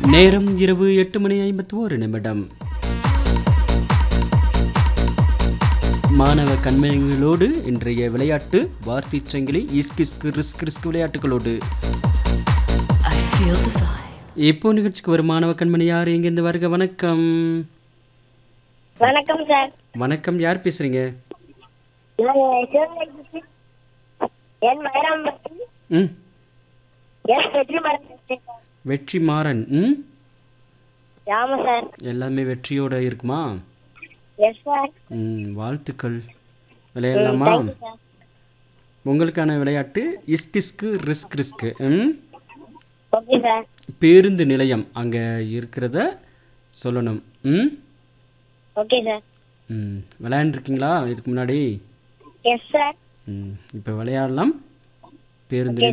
நேரம் இரவு எட்டு மணி ஐம்பத்தி ஒரு நிமிடம் மாணவ கண்மணிகளோடு இன்றைய விளையாட்டு வார்த்தை சங்கிலி இஸ்கிஸ்கு ரிஸ்க் ரிஸ்க் விளையாட்டுகளோடு I feel the vibe. இப்போ நிகழ்ச்சிக்கு வரும் மாணவ கண்மணி யார் இங்கிருந்து வருக வணக்கம் வணக்கம் சார் வணக்கம் யார் பேசுறீங்க நான் சிவகங்கை என் மயிராம்பட்டி ம் எஸ் வெற்றி மரம் பேசுறேன் சார். வெற்றி மாறன் ம் ஆமா சார் எல்லாமே வெற்றியோட இருக்குமா எஸ் சார் ம் வாழ்த்துக்கள் விளையாடலாமா தேங்க்யூ சார் உங்களுக்கான விளையாட்டு இஸ்கிஸ்கு risk risk hmm okay sir பேருந்து நிலையம் அங்கே இருக்கிறத சொல்லணும் ம் ஓகே சார் ம் விளையாண்டுருக்கீங்களா இதுக்கு முன்னாடி எஸ் சார் ம் இப்போ விளையாடலாம் பேருந்து